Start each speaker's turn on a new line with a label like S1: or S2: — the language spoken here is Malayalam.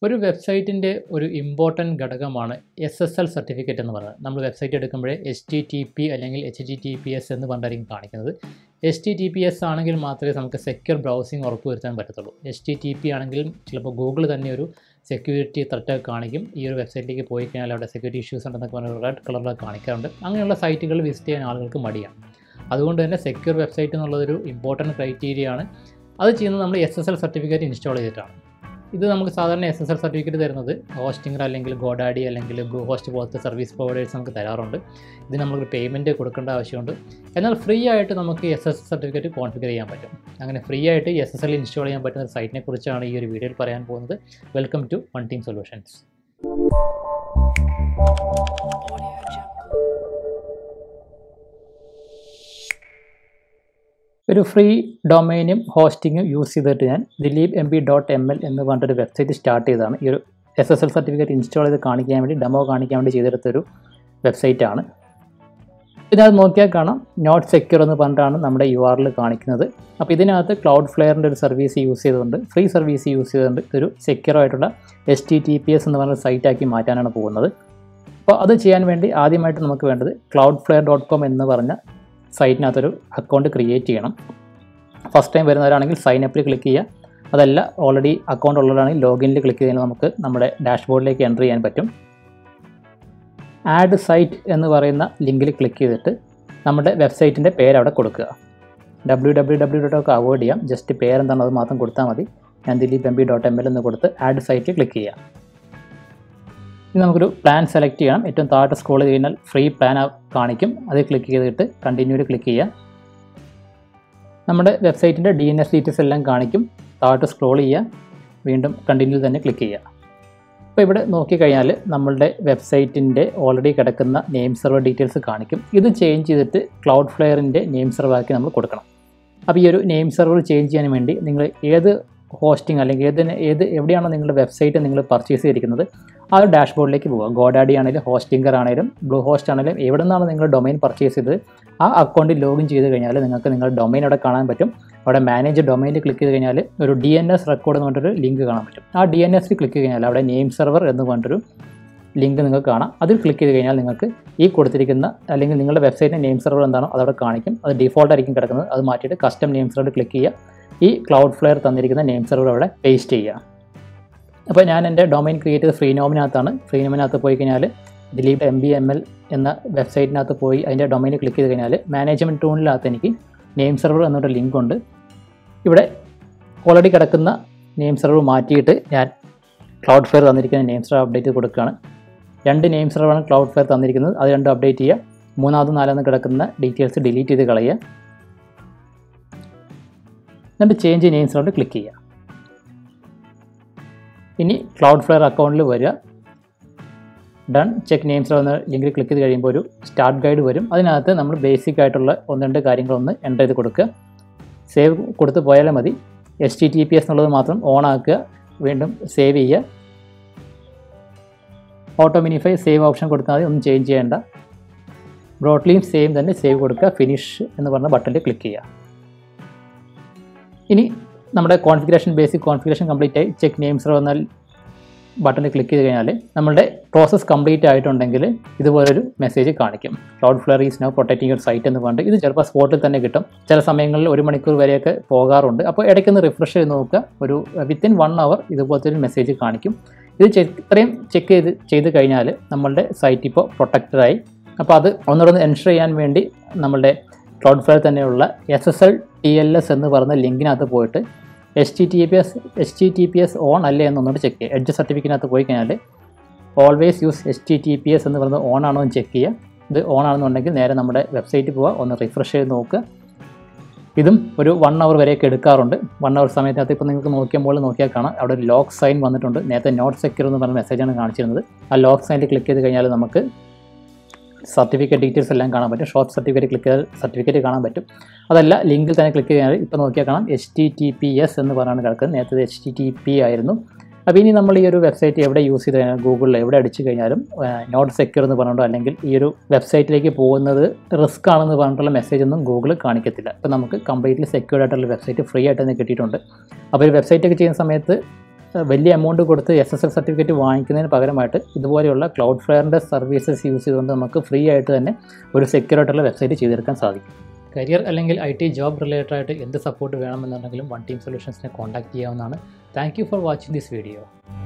S1: ഒരു വെബ്സൈറ്റിൻ്റെ ഒരു ഇമ്പോർട്ടൻറ്റ് ഘടകമാണ് എസ് എസ് എൽ സർട്ടിഫിക്കറ്റ് എന്ന് പറയുന്നത് നമ്മൾ വെബ്സൈറ്റ് എടുക്കുമ്പോഴേ എച്ച് ടി ടി പി അല്ലെങ്കിൽ H T T P S എന്ന് പറഞ്ഞായിരിക്കും കാണിക്കുന്നത് H T T P S ആണെങ്കിൽ മാത്രമേ നമുക്ക് സെക്യൂർ ബ്രൗസിംഗ് ഉറപ്പുവരുത്താൻ പറ്റത്തുള്ളൂ എച്ച് ടി ടി പി ആണെങ്കിലും ചിലപ്പോൾ ഗൂഗിൾ തന്നെ ഒരു സെക്യൂരിറ്റി ത്രെറ്റ് കാണിക്കും ഈ ഒരു വെബ്സൈറ്റിലേക്ക് പോയി കഴിഞ്ഞാൽ അവിടെ സെക്യൂരിറ്റി ഇഷ്യൂസ് ഉണ്ടെന്നൊക്കെ പറഞ്ഞാൽ റെഡ് കളറിലൊക്കെ കാണിക്കാറുണ്ട് അങ്ങനെയുള്ള സൈറ്റുകൾ വിസിറ്റ് ചെയ്യാൻ ആളുകൾക്ക് മടിയാണ് അതുകൊണ്ട് തന്നെ സെക്യൂർ വെബ്സൈറ്റ് എന്നുള്ളതൊരു ഇമ്പോർട്ടൻറ്റ് ക്രൈറ്റീരിയ ആണ് അത് ചെയ്യുന്നത് നമ്മൾ S S L certificate install ചെയ്തിട്ടാണ് ഇത് നമുക്ക് സാധാരണ എസ് എസ് എൽ സർട്ടിഫിക്കറ്റ് തരുന്നത് ഹോസ്റ്റിംഗർ അല്ലെങ്കിൽ ഗോഡാഡി അല്ലെങ്കിൽ ബ്ലൂ ഹോസ്റ്റ് പോലത്തെ സർവീസ് പ്രൊവൈഡേഴ്സ് നമുക്ക് തരാറുണ്ട് ഇത് നമുക്ക് പേയ്മെൻറ്റ് കൊടുക്കേണ്ട ആവശ്യമുണ്ട് എന്നാൽ ഫ്രീ ആയിട്ട് നമുക്ക് S S L certificate configure ചെയ്യാൻ പറ്റും അങ്ങനെ ഫ്രീ ആയിട്ട് എസ് എസ് എൽ ഇൻസ്റ്റാൾ ചെയ്യാൻ പറ്റുന്ന ഒരു സൈറ്റിനെ കുറിച്ചാണ് ഈ ഒരു വീഡിയോയിൽ പറയാൻ പോകുന്നത് welcome to One Team Solutions ഒരു ഫ്രീ ഡൊമൈനും ഹോസ്റ്റിങ്ങും യൂസ് ചെയ്തിട്ട് ഞാൻ Dileep M P dot M L എന്ന് പറഞ്ഞിട്ടൊരു വെബ്സൈറ്റ് സ്റ്റാർട്ട് ചെയ്തതാണ് ഈ ഒരു S S L certificate install ചെയ്ത് കാണിക്കാൻ വേണ്ടി ഡെമോ കാണിക്കാൻ വേണ്ടി ചെയ്തെടുത്തൊരു വെബ്സൈറ്റാണ് ഇതിനകത്ത് നോക്കിയാൽ കാണാം നോട്ട് സെക്യൂർ എന്ന് പറഞ്ഞിട്ടാണ് നമ്മുടെ യു ആറിൽ കാണിക്കുന്നത് അപ്പോൾ ഇതിനകത്ത് ക്ലൗഡ് ഫ്ലെയറിൻ്റെ ഒരു സർവീസ് യൂസ് ചെയ്തുകൊണ്ട് ഫ്രീ സർവീസ് യൂസ് ചെയ്തുകൊണ്ട് ഒരു സെക്യൂർ ആയിട്ടുള്ള H T T P S എന്ന് പറഞ്ഞ സൈറ്റാക്കി മാറ്റാനാണ് പോകുന്നത് അപ്പോൾ അത് ചെയ്യാൻ വേണ്ടി ആദ്യമായിട്ട് നമുക്ക് വേണ്ടത് ക്ലൗഡ് ഫ്ലെയർ ഡോട്ട് കോം എന്ന് പറഞ്ഞ സൈറ്റിനകത്തൊരു അക്കൗണ്ട് ക്രിയേറ്റ് ചെയ്യണം ഫസ്റ്റ് ടൈം വരുന്നവരാണെങ്കിൽ സൈൻ അപ്പിൽ ക്ലിക്ക് ചെയ്യുക അതല്ല ഓൾറെഡി അക്കൗണ്ട് ഉള്ളവരാണെങ്കിൽ ലോഗിനിൽ ക്ലിക്ക് ചെയ്താൽ നമുക്ക് നമ്മുടെ ഡാഷ്ബോർഡിലേക്ക് എൻ്റർ ചെയ്യാൻ പറ്റും ആഡ് സൈറ്റ് എന്ന് പറയുന്ന ലിങ്കിൽ ക്ലിക്ക് ചെയ്തിട്ട് നമ്മുടെ വെബ്സൈറ്റിൻ്റെ പേര് അവിടെ കൊടുക്കുക ഡബ്ല്യൂ ഡബ്ല്യൂ ഡബ്ല്യൂ ഡോട്ട് ഒക്കെ അവോയ്ഡ് ചെയ്യാം ജസ്റ്റ് പേരെന്താണ് അത് മാത്രം കൊടുത്താൽ മതി ഞാൻ Dileep M P dot M L എന്ന് കൊടുത്ത് ആഡ് സൈറ്റ് ക്ലിക്ക് ചെയ്യാം ഇനി നമുക്കൊരു പ്ലാൻ സെലക്ട് ചെയ്യണം ഏറ്റവും താഴോട്ട് സ്ക്രോൾ ചെയ്ത് കഴിഞ്ഞാൽ ഫ്രീ പ്ലാൻ കാണിക്കും അത് ക്ലിക്ക് ചെയ്തിട്ട് കണ്ടിന്യൂവിൽ ക്ലിക്ക് ചെയ്യുക നമ്മുടെ വെബ്സൈറ്റിൻ്റെ ഡി എൻ എസ് ഡീറ്റെയിൽസ് എല്ലാം കാണിക്കും താഴോട്ട് സ്ക്രോൾ ചെയ്യുക വീണ്ടും കണ്ടിന്യൂ തന്നെ ക്ലിക്ക് ചെയ്യുക അപ്പോൾ ഇവിടെ നോക്കിക്കഴിഞ്ഞാൽ നമ്മളുടെ വെബ്സൈറ്റിൻ്റെ ഓൾറെഡി കിടക്കുന്ന നെയിം സെർവർ ഡീറ്റെയിൽസ് കാണിക്കും ഇത് ചേഞ്ച് ചെയ്തിട്ട് ക്ലൗഡ് ഫ്ലെയറിൻ്റെ നെയിം സെർവറാക്കി നമ്മൾ കൊടുക്കണം അപ്പോൾ ഈ ഒരു നെയിം സെർവർ ചേഞ്ച് ചെയ്യാൻ വേണ്ടി നിങ്ങൾ ഏത് ഹോസ്റ്റിംഗ് അല്ലെങ്കിൽ ഏത് ഏത് എവിടെയാണോ നിങ്ങളുടെ വെബ്സൈറ്റ് നിങ്ങൾ പർച്ചേസ് ചെയ്തിരിക്കുന്നത് ആ ഒരു ഡാഷ്ബോർഡിലേക്ക് പോവുക ഗോഡാഡി ആണെങ്കിലും ഹോസ്റ്റിംഗർ ആണെങ്കിലും ബ്ലൂ ഹോസ്റ്റ് ആണെങ്കിലും എവിടെ നിന്നാണ് നിങ്ങൾ ഡൊമൈൻ പർച്ചേസ് ചെയ്തത് ആ അക്കൗണ്ടിൽ ലോഗിൻ ചെയ്ത് കഴിഞ്ഞാൽ നിങ്ങൾക്ക് നിങ്ങളുടെ ഡൊമൈൻ അവിടെ കാണാൻ പറ്റും അവിടെ മാനേജ് ഡൊമൈനിൽ ക്ലിക്ക് ചെയ്ത് കഴിഞ്ഞാൽ ഒരു ഡി എൻ എസ് റെക്കോർഡ് എന്ന് പറഞ്ഞൊരു ലിങ്ക് കാണാൻ പറ്റും ആ ഡി എൻ എസിൽ ക്ലിക്ക് ചെയ്ത് കഴിഞ്ഞാൽ അവിടെ നെയിം സെർവർ എന്ന് പറഞ്ഞൊരു ലിങ്ക് നിങ്ങൾക്ക് കാണാം അതിൽ ക്ലിക്ക് ചെയ്ത് കഴിഞ്ഞാൽ നിങ്ങൾക്ക് ഈ കൊടുത്തിരിക്കുന്ന അല്ലെങ്കിൽ നിങ്ങളുടെ വെബ്സൈറ്റിൻ്റെ നെയിം സെർവർ എന്താണോ അതവിടെ കാണിക്കും അത് ഡിഫോൾട്ട് ആയിരിക്കും കിടക്കുന്നത് അത് മാറ്റിയിട്ട് കസ്റ്റം നെയിം സെർവർ ക്ലിക്ക് ചെയ്യുക ഈ ക്ലൗഡ് ഫ്ലെയർ തന്നിരിക്കുന്ന നെയിം സെർവർ അവിടെ പേസ്റ്റ് ചെയ്യുക അപ്പോൾ ഞാൻ എൻ്റെ ഡൊമൈൻ ക്രിയേറ്റ് ചെയ്ത ഫ്രീനോമിനകത്താണ് ഫ്രീനോമിനകത്ത് പോയി കഴിഞ്ഞാൽ Dileep M B M L എന്ന വെബ്സൈറ്റിനകത്ത് പോയി അതിൻ്റെ ഡൊമൈനിൽ ക്ലിക്ക് ചെയ്ത് കഴിഞ്ഞാൽ മാനേജ്മെൻറ്റ് ടൂണിനകത്ത് എനിക്ക് നെയിം സെർവർ എന്നൊരു ലിങ്ക് ഉണ്ട് ഇവിടെ ഓൾറെഡി കിടക്കുന്ന നെയിം സെർവർ മാറ്റിയിട്ട് ഞാൻ ക്ലൗഡ് ഫെയർ തന്നിരിക്കുന്ന നെയിം സെർവർ അപ്ഡേറ്റ് കൊടുക്കുകയാണ് രണ്ട് നെയിം സെർവറാണ് ക്ലൗഡ് ഫെയർ തന്നിരിക്കുന്നത് അത് രണ്ടും അപ്ഡേറ്റ് ചെയ്യുക മൂന്നാമത് നാലാമത് കിടക്കുന്ന ഡീറ്റെയിൽസ് ഡിലീറ്റ് ചെയ്ത് കളയുക എന്നിട്ട് ചേഞ്ച് നെയിം സെർവർ ക്ലിക്ക് ചെയ്യുക ഇനി ക്ലൗഡ് ഫ്ലെയർ അക്കൗണ്ടിൽ വരിക ഡൺ ചെക്ക് നെയിംസ് എന്ന ലിങ്കിൽ ക്ലിക്ക് ചെയ്ത് കഴിയുമ്പോൾ ഒരു സ്റ്റാർട്ട് ഗൈഡ് വരും അതിനകത്ത് നമ്മൾ ബേസിക് ആയിട്ടുള്ള ഒന്ന് രണ്ട് കാര്യങ്ങളൊന്ന് എൻ്റർ ചെയ്ത് കൊടുക്കുക സേവ് കൊടുത്ത് പോയാലും മതി H T T P S എന്നുള്ളത് മാത്രം ഓൺ ആക്കുക വീണ്ടും സേവ് ചെയ്യുക ഓട്ടോ മിനിഫൈ സേവ് ഓപ്ഷൻ കൊടുത്താൽ മതി ഒന്നും ചേഞ്ച് ചെയ്യേണ്ട ബ്രോഡ്ലിയും സെയിം തന്നെ സേവ് കൊടുക്കുക ഫിനിഷ് എന്ന് പറഞ്ഞ ബട്ടണിൽ ക്ലിക്ക് ചെയ്യുക ഇനി നമ്മുടെ കോൺഫിഗറേഷൻ ബേസിക് കോൺഫിഗറേഷൻ കംപ്ലീറ്റ് ആയി ചെക്ക് നെയിംസ് എന്നാൽ ബട്ടണിൽ ക്ലിക്ക് ചെയ്ത് കഴിഞ്ഞാൽ നമ്മുടെ പ്രോസസ്സ് കംപ്ലീറ്റ് ആയിട്ടുണ്ടെങ്കിൽ ഇതുപോലൊരു മെസ്സേജ് കാണിക്കും Cloudflare is now protecting your site എന്ന് പറഞ്ഞിട്ട് ഇത് ചിലപ്പോൾ സ്പോട്ടിൽ തന്നെ കിട്ടും ചില സമയങ്ങളിൽ ഒരു മണിക്കൂർ വരെയൊക്കെ പോകാറുണ്ട് അപ്പോൾ ഇടയ്ക്കൊന്ന് റിഫ്രഷ് ചെയ്ത് നോക്കുക ഒരു വിത്തിൻ വൺ അവർ ഇതുപോലത്തെ ഒരു മെസ്സേജ് കാണിക്കും ഇത് ചെക്ക് ഇത്രയും ചെക്ക് ചെയ്ത് ചെയ്ത് കഴിഞ്ഞാൽ നമ്മളുടെ സൈറ്റ് ഇപ്പോൾ പ്രൊട്ടക്റ്റഡായി അപ്പോൾ അത് ഒന്നുകൂടെ എൻഷർ ചെയ്യാൻ വേണ്ടി നമ്മളുടെ ക്ലൗഡ് ഫ്ലെയർ തന്നെയുള്ള S S L T L S എന്ന് പറയുന്ന ലിങ്കിനകത്ത് പോയിട്ട് H T T P S H T T P S on അല്ലേ എന്നൊന്നുകൂടി ചെക്ക് ചെയ്യുക എഡ്ജ് സർട്ടിഫിക്കറ്റിനകത്ത് പോയി കഴിഞ്ഞാൽ always use H T T P S എന്ന് പറയുന്നത് ഓൺ ആണോ എന്ന് ചെക്ക് ചെയ്യുക ഇത് ഓൺ ആണെന്നുണ്ടെങ്കിൽ നേരെ നമ്മുടെ വെബ്സൈറ്റിൽ പോവുക ഒന്ന് റിഫ്രഷ് ചെയ്ത് നോക്കുക ഇതും ഒരു വൺ അവർ വരെയൊക്കെ എടുക്കാറുണ്ട് വൺ അവർ സമയത്തിനകത്ത് ഇപ്പോൾ നിങ്ങൾക്ക് നോക്കിയപ്പോൾ നോക്കിയാൽ കാണാം അവിടെ ഒരു ലോക്ക് സൈൻ വന്നിട്ടുണ്ട് നേരത്തെ നോട്ട് സെക്യൂർ എന്ന് പറഞ്ഞ മെസ്സേജാണ് കാണിച്ചിരുന്നത് ആ ലോക്ക് സൈനിൽ ക്ലിക്ക് ചെയ്ത് കഴിഞ്ഞാൽ നമുക്ക് സർട്ടിഫിക്കറ്റ് ഡീറ്റെയിൽസ് എല്ലാം കാണാൻ പറ്റും ഷോർട്ട് സർട്ടിഫിക്കറ്റ് ക്ലിക്ക് ചെയ്താൽ സർട്ടിഫിക്കറ്റ് കാണാൻ പറ്റും അതല്ല ലിങ്കിൽ തന്നെ ക്ലിക്ക് ചെയ്യാൻ ഇപ്പോൾ നോക്കിയാൽ കാണാം H T T P S എന്ന് പറഞ്ഞാണ് കിടക്കുന്നത് നേരത്തെ എച്ച് ടി ടി പി ആയിരുന്നു അപ്പോൾ ഇനി നമ്മൾ ഈ ഒരു വെബ്സൈറ്റ് എവിടെ യൂസ് ചെയ്ത് കഴിഞ്ഞാൽ ഗൂഗിളിൽ എവിടെ അടിച്ചു കഴിഞ്ഞാലും നോട്ട് സെക്യൂർ എന്ന് പറഞ്ഞിട്ടോ അല്ലെങ്കിൽ ഈ ഒരു വെബ്സൈറ്റിലേക്ക് പോകുന്നത് റിസ്ക് ആണെന്ന് പറഞ്ഞിട്ടുള്ള മെസ്സേജ് ഒന്നും ഗൂഗിൾ കാണിക്കത്തില്ല അപ്പോൾ നമുക്ക് കംപ്ലീറ്റ്ലി സെക്യൂർഡ് ആയിട്ടുള്ള വെബ്സൈറ്റ് ഫ്രീ ആയിട്ട് തന്നെ കിട്ടിയിട്ടുണ്ട് അപ്പോൾ ഒരു വെബ്സൈറ്റ് ഒക്കെ ചെയ്യുന്ന സമയത്ത് ഏഹ് വലിയ എമൗണ്ട് കൊടുത്ത് എസ് എസ് എൽ സർട്ടിഫിക്കറ്റ് വാങ്ങിക്കുന്നതിന് പകരമായിട്ട് ഇതുപോലെയുള്ള ക്ലൗഡ് ഫ്ലെയറിൻ്റെ സർവീസസ് യൂസ് ചെയ്തുകൊണ്ട് നമുക്ക് ഫ്രീ ആയിട്ട് തന്നെ ഒരു സെക്യൂർ ആയിട്ടുള്ള വെബ്സൈറ്റ് ചെയ്തെടുക്കാൻ സാധിക്കും കരിയർ അല്ലെങ്കിൽ ഐ ടി ജോബ് റിലേറ്റഡ് ആയിട്ട് എന്ത് സപ്പോർട്ട് വേണമെന്നുണ്ടെങ്കിലും വൺ ടീം സൊല്യൂഷൻസിനെ കോൺടാക്ട് ചെയ്യാവുന്നതാണ് thank you for watching this video